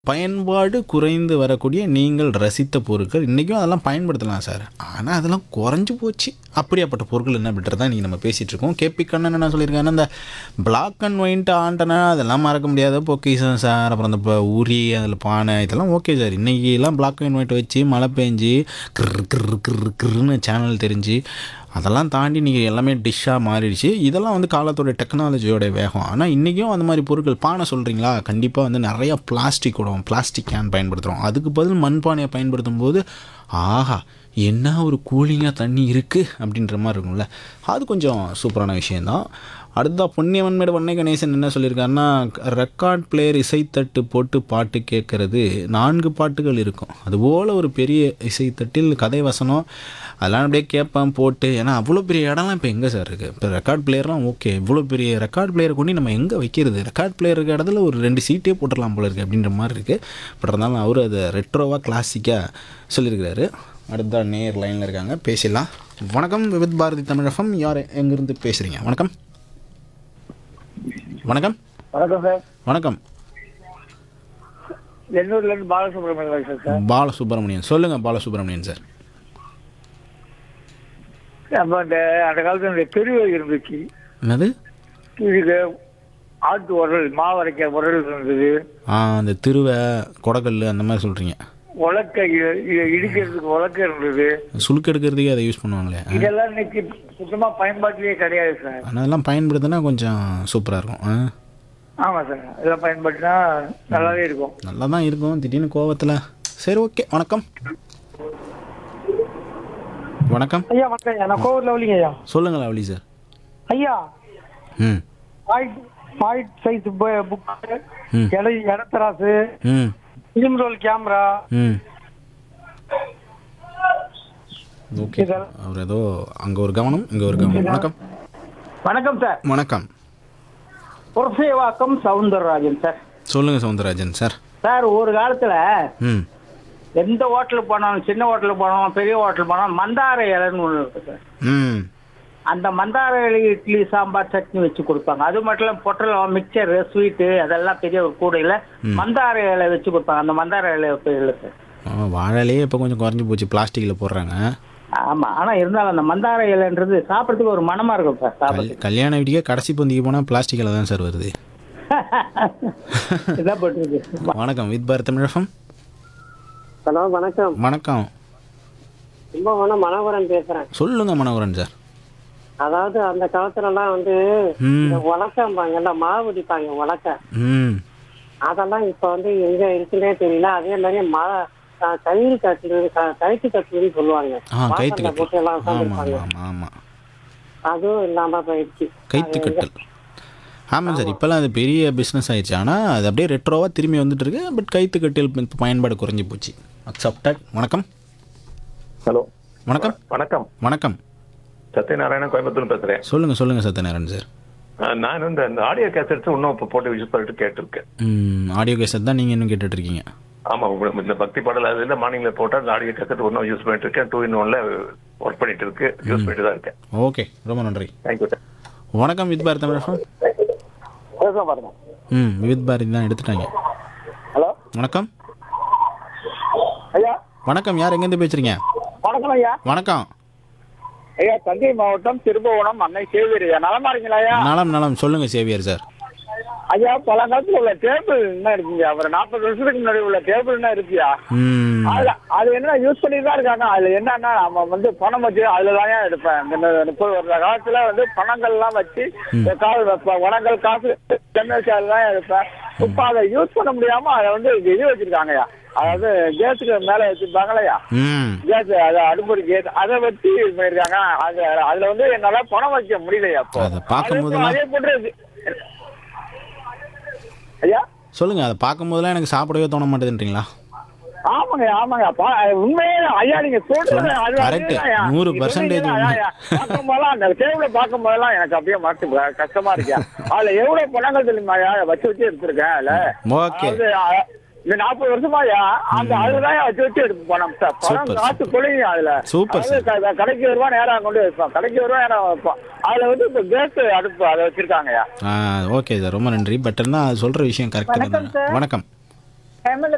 பயன்பாடு குறைந்து வரக்கூடிய நீங்கள் ரசித்த பொருட்கள் இன்றைக்கும் அதெல்லாம் பயன்படுத்தலாம் சார் ஆனால் அதெல்லாம் குறைஞ்சு போச்சு அப்படியாப்பட்ட பொருட்கள் என்ன பெற்றது தான் இன்றைக்கி நம்ம பேசிகிட்டு இருக்கோம் கேபி கண்ணன் என்ன சொல்லியிருக்காங்கன்னா இந்த பிளாக் அண்ட் ஒயிட் ஆண்டனா அதெல்லாம் மறக்க முடியாத பொக்கிஷம் சார் அப்புறம் அந்த ப- உரி அதில் பானை இதெல்லாம் ஓகே சார் இன்றைக்கிலாம் பிளாக் அண்ட் ஒயிட் வச்சு மழை பெஞ்சு கிர் கிர் கிர் கிர்னு சேனல் தெரிஞ்சு அதெல்லாம் தாண்டி இன்றைக்கி எல்லாமே டிஷ்ஷாக மாறிடுச்சு இதெல்லாம் வந்து காலத்தோட டெக்னாலஜியோட வேகம் ஆனால் இன்றைக்கும் அந்த மாதிரி பொருட்கள் பானை சொல்கிறீங்களா கண்டிப்பாக வந்து நிறையா பிளாஸ்டிக் விடுவோம் பிளாஸ்டிக் கேன் பயன்படுத்துகிறோம் அதுக்கு பதில் மண்பானையை பயன்படுத்தும் போது ஆஹா என்ன ஒரு கூலிங்காக தண்ணி இருக்குது அப்படின்ற மாதிரி இருக்கும்ல அது கொஞ்சம் சூப்பரான விஷயந்தான் அடுத்தா பொன்னியவன்மேடு வண்ணை கணேசன் என்ன சொல்லியிருக்காருன்னா ரெக்கார்ட் பிளேயர் இசைத்தட்டு போட்டு பாட்டு கேட்கறது நான்கு பாட்டுகள் இருக்கும் அதுபோல் ஒரு பெரிய இசைத்தட்டில் கதை வசனம் அதெல்லாம் அப்படியே கேட்பேன் போட்டு ஏன்னா அவ்வளோ பெரிய இடம்லாம் இப்போ எங்கே சார் இருக்குது இப்போ ரெக்கார்ட் பிளேயர்லாம் ஓகே இவ்வளோ பெரிய ரெக்கார்ட் பிளேயரை கொண்டு நம்ம எங்கே வைக்கிறது ரெக்கார்ட் பிளேயர் இருக்க இடத்துல ஒரு ரெண்டு சீட்டே போட்டுடலாம் போல இருக்குது அப்படின்ற மாதிரி இருக்குது பட் இருந்தாலும் அவர் அதை ரெட்ரோவாக கிளாசிக்காக சொல்லியிருக்கிறாரு அடுத்த நேர் லைனில் இருக்காங்க பேசிடலாம் வணக்கம் விவித் பாரதி தமிழகம் யார் எங்கேருந்து பேசுகிறீங்க வணக்கம் வணக்கம் வணக்கம் சார் வணக்கம் எண்ணூர்ல இருந்து பாலசுப்ரமணியம் பேசுறேன் சார் பாலசுப்ரமணியன் சொல்லுங்கள் பாலசுப்ரமணியன் சார் நம்ம இந்த அந்த காலத்துல இந்த தெருவை இருந்துச்சு என்னது இதுக்கு ஆட்டு உரல் மாவரைக்க உரல் இருந்தது ஆ அந்த திருவை கொடக்கல் அந்த மாதிரி சொல்கிறீங்க உலக்க இ- இ- இடிக்கிறதுக்கு உலக்க இருந்தது சுளுக்கு எடுக்கிறதுக்கே அதை யூஸ் பண்ணுவாங்களே ஆ. இதெல்லாம் இன்னைக்கு சுத்தமா பயன்பாட்டிலேயே கிடையாது சார் ஆனால் அதெல்லாம் பயன்படுத்தினா கொஞ்சம் சூப்பராக இருக்கும் ஆ ஆமா சார் இதெல்லாம் பயன்படுத்தினா நல்லாவே இருக்கும் நல்லா தான் இருக்கும் திடீர்னு கோவத்தில் சரி ஓகே வணக்கம் வணக்கம் ஐயா வணக்கம் ஐயா நான் கோவூர்ல இல்லைங்க ஐயா சொல்லுங்கள் லவ்லி சார் ஐயா ம் பாயிண்ட் பாயிண்ட் சைஸ் புக் ம். எடை இடத்தராசு ம் ஃபிலிம் ரோல் கேமரா ம் ஓகே அவர் ஏதோ அங்கே ஒரு கவனம் இங்கே ஒரு கவனம் வணக்கம் வணக்கம் சார் வணக்கம் புரசேவாக்கம் சவுந்தரராஜன் சார் சொல்லுங்கள் சவுந்தரராஜன் சார் சார் ஒரு காலத்துல ம் எந்த ஹோட்டலுக்கு போனாலும் சின்ன ஹோட்டலுக்கு போனாலும் பெரிய ஹோட்டல் போனாலும் மந்தார இலைன்னு ஒன்று இருக்கு சார் ம் அந்த மந்தார இலை இட்லி சாம்பார் சட்னி வச்சு கொடுப்பாங்க அது மட்டும் இல்லாம பொட்டலம் மிக்சர் ஸ்வீட்டு அதெல்லாம் பெரிய ஒரு கூடையில மந்தார இலை வச்சு கொடுப்பாங்க அந்த மந்தார இலை இப்போ இல்லை சார் ஆ, வாழையிலேயே இப்போ கொஞ்சம் குறைஞ்சி போச்சு பிளாஸ்டிக்கில் போடுறாங்க ஆமா ஆனா இருந்தாலும் அந்த மந்தார இலைன்றது சாப்பிட்றதுக்கு ஒரு மனமா இருக்கும் சார் கல் சாப்பிட்றதுக்கு கல்யாண வீட்டுக்கே கடைசி பந்திக்கு போனால் பிளாஸ்டிக்கில் தான் சார் வருது இதான் போட்டுருக்கு வணக்கம் வித் பாரத் தமிழகம் ஹலோ வணக்கம் வணக்கம் கும்பகோணம் மனோகரன் பேசுறேன் சொல்லுங்க மனோகரன் சார் அதாவது அந்த காலத்துல எல்லாம் வந்து ம் இந்த உலக்கம்பாங்கல்ல மாவு பிடிப்பாங்க உலக்க ம் அதெல்லாம் இப்ப வந்து எங்க இருக்குன்னே தெரியல அதே மாதிரி ம அஹ், கயிறு கட்டு க- கயிற்று கட்டுன்னு சொல்லுவாங்க ஆ கைத்து வாசல்ல போட்டு எல்லாம் கட்டல் ஆமாம் உட்காந்துருப்பாங்க ஆமாம் ஆமாம் அதுவும் இல்லாம போயிடுச்சு கைத்து கட்டல் ஆமாம் சார் இப்போல்லாம் அது பெரிய பிஸ்னஸ் ஆயிடுச்சு ஆனால் அது அப்படியே ரெட்ரோவாக திரும்பி வந்துட்டு இருக்கு பட் கைத்து கட்டில் இப்ப பயன்பாடு குறைஞ்சி போச்சு அக்செப்டட் வணக்கம் ஹலோ வணக்கம் வணக்கம் வணக்கம் சத்யநாராயணன் கோயம்புத்தூர் பேசுறேன் சொல்லுங்கள் சொல்லுங்கள் சத்யநாராயண் சார் அஹ் நான் வந்து இந்த ஆடியோ கேசட்ஸ் இன்னும் இப்போ போட்டு யூஸ் பண்ணிட்டு கேட்டிருக்கேன் ம் ஆடியோ கேசட் தான் நீங்கள் இன்னும் கேட்டுட்டு இருக்கீங்க ஆமா உங்களுக்கு இந்த பக்தி பாடல் அதில் மார்னிங்ல போட்டால் இந்த ஆடியோ கேசட் இன்னும் யூஸ் பண்ணிட்டு இருக்கேன் டூ இன் ஒன்ல ஒர்க் பண்ணிட்டு இருக்கு யூஸ் பண்ணிட்டு தான் இருக்கேன் ஓகே ரொம்ப நன்றி தேங்க்யூ வணக்கம் வித் பாரத் தமிழகம் பேச பாருங்க ம் வித் பாரதி தான் எடுத்துட்டாங்க ஹலோ வணக்கம் ஐயா வணக்கம் யார் எங்கேருந்து பேசுறீங்க வணக்கம் ஐயா வணக்கம் ஐயா தஞ்சை மாவட்டம் திருபுவனம் அன்னை சேவியர் ஐயா நலமா இருக்கீங்களா ஐயா நலம் நலம் சொல்லுங்க சேவியர் சார் ஐயா பழங்காலத்துல உள்ள டேபிள் என்ன இருக்குங்க ஒரு நாற்பது வருஷத்துக்கு முன்னாடி உள்ள டேபிள் என்ன இருக்குயா ம் அதுல அது என்ன யூஸ் பண்ணிட்டு தான் இருக்காங்க அதுல என்னன்னா நம்ம வந்து பணம் வச்சு அதுல தான் எடுப்பேன் இந்த முப்பது வருஷ காலத்துல வந்து பணங்கள் எல்லாம் வச்சு இந்த கால் வைப்பேன் உணங்கள் காசு தென்னை வச்சு அதுல தான் எடுப்பேன் இப்ப அதை யூஸ் பண்ண முடியாம அதை வந்து இது வச்சிருக்காங்கய்யா அதாவது கேஸுக்கு மேல வச்சிருப்பாங்களையா ம் கேஸ் அதை அடுப்படி கேஸ் அதை வச்சு இது பண்ணிருக்காங்க அது அதுல வந்து என்னால பணம் வைக்க முடியலையா அப்போ அதை பார்க்கும்போதெல்லாம் அதே போட்டு ஐயா சொல்லுங்க அதை பார்க்கும்போதெல்லாம் எனக்கு சாப்பிடவே தோண மாட்டேதுன்றீங்களா ஆமாங்க ஆமாங்க பா- உண்மையே ஐயா நீங்க சொல்றது அது Correct. அதுதான்யா. நூறு நீங்க percentage சொன்னீங்கன்னா, உண்மை. ஐயா, பார்க்கும் போதெல்லாம் அந்த டேபிள பார்க்கும் போதெல்லாம் எனக்கு அப்படியே மனசு ப- கஷ்டமா இருக்கா அதுல எவ்வளவு பணங்கள் தெரியுமாயா வச்சு வச்சு எடுத்திருக்கேன் அதுல ஓகே அதாவது அ- இந்த நாற்பது வருஷமாயா அந்த அதுதான் வச்சு வச்சு எடுப்பு பணம் சார் பணம் Super, காசு கொள்ளைங்க அதுல Super, அதாவது க- கடைக்கு வருவா நேரம் கொண்டு வைப்போம் கடைக்கு வருவா நேரம் வைப்போம் அதுல வந்து இப்ப கேஸ் அடுப்பு அதை வச்சிருக்காங்கய்யா ஆ ஓகே சார் ரொம்ப நன்றி பட் இருந்தால் அது சொல்கிற விஷயம் கரெக்டாக வணக்கம் தான் சார். வணக்கம் ஹேமலதா